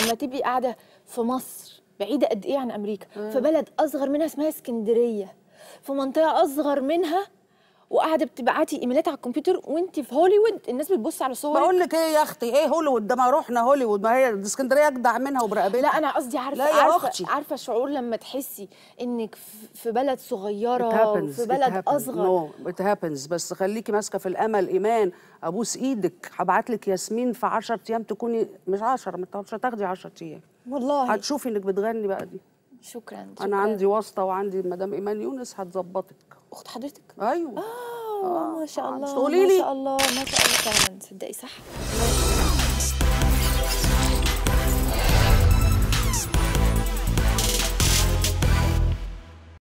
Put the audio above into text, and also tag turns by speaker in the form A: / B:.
A: لما تبقي قاعده في مصر بعيده قد ايه عن امريكا في بلد اصغر منها اسمها اسكندريه في منطقه اصغر منها وقاعده بتبعتي ايميلات على الكمبيوتر وانت في هوليوود الناس بتبص على صورك
B: بقول لك ايه يا اختي ايه هوليوود ده ما رحنا هوليوود ما هي اسكندريه اجدع منها وبرقبتها
A: لا انا قصدي عارفه
B: لا يا
A: عارفه
B: أختي.
A: عارفه شعور لما تحسي انك في- في بلد صغيره في بلد اصغر
B: نو ات هابنز بس خليكي ماسكه في الامل ايمان ابوس ايدك هبعت لك ياسمين في 10 ايام تكوني مش 10 مش هتاخدي 10 ايام
A: والله
B: هتشوفي انك بتغني بقى دي
A: شكرا,
B: انا
A: شكراً.
B: عندي واسطه وعندي مدام ايمان يونس هتظبطك
A: اخت حضرتك
B: ايوه
A: اه ما شاء الله
B: مش تقولي
A: ما
B: لي؟
A: شاء الله ما شاء الله فعلا تصدقي صح